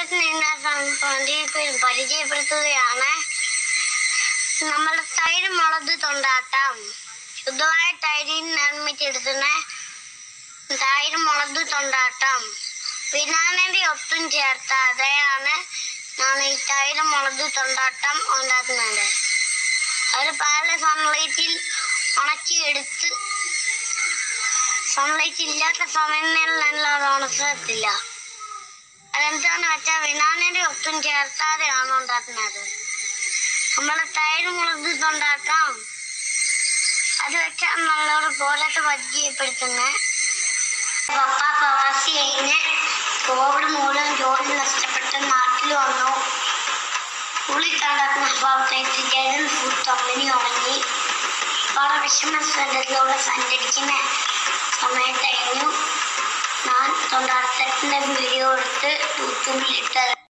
തൊണ്ടാട്ടത്തിന് ഇന്ന് പരിചയപ്പെടുത്തുകയാണ് നമ്മൾ തൈര് മുളക് തൊണ്ടാട്ടം ശുദ്ധമായ തൈരിൽ നിർമ്മിച്ചെടുക്കുന്ന തൈര് മുളക് തൊണ്ടാട്ടം വിനാനന്റെ ഒട്ടും ചേർത്താതെയാണ് ഞാൻ ഈ തൈര് മുളക് തൊണ്ടാട്ടം ഉണ്ടാക്കുന്നത് ഒരു പല സൺലൈറ്റിൽ ഉണക്കിയെടുത്ത് സൺലൈറ്റ് ഇല്ലാത്ത സമയങ്ങളിൽ അത് ഉണക്കത്തില്ല അതെന്താന്ന് വെച്ചാൽ വിനാനന്റെ ഒട്ടും ചേർത്താതെയാണ് ഉണ്ടാക്കുന്നത് നമ്മൾ തൈര് മുളക് തൊണ്ടാക്കാം അത് വെച്ചാൽ നമ്മളോട് പോലത്തെ പരിചയപ്പെടുത്തുന്നത് പപ്പ പ്രവാസി കഴിഞ്ഞ് കോവിഡ് മൂലം ജോലി നഷ്ടപ്പെട്ട് നാട്ടിൽ വന്നു ഉള്ളിൽ സ്വഭാവത്തേക്ക് ജഗൻ ഫുഡ് കമ്പനി ഉണങ്ങി വളരെ വിഷമസ്ഥലത്തിലൂടെ സഞ്ചരിക്കുന്ന സമയത്തായിരുന്നു ഞാൻ തൊണ്ടാട്ടത്തിന്റെ വീഡിയോ എടുത്ത് യൂട്യൂബിൽ ഇട്ടത്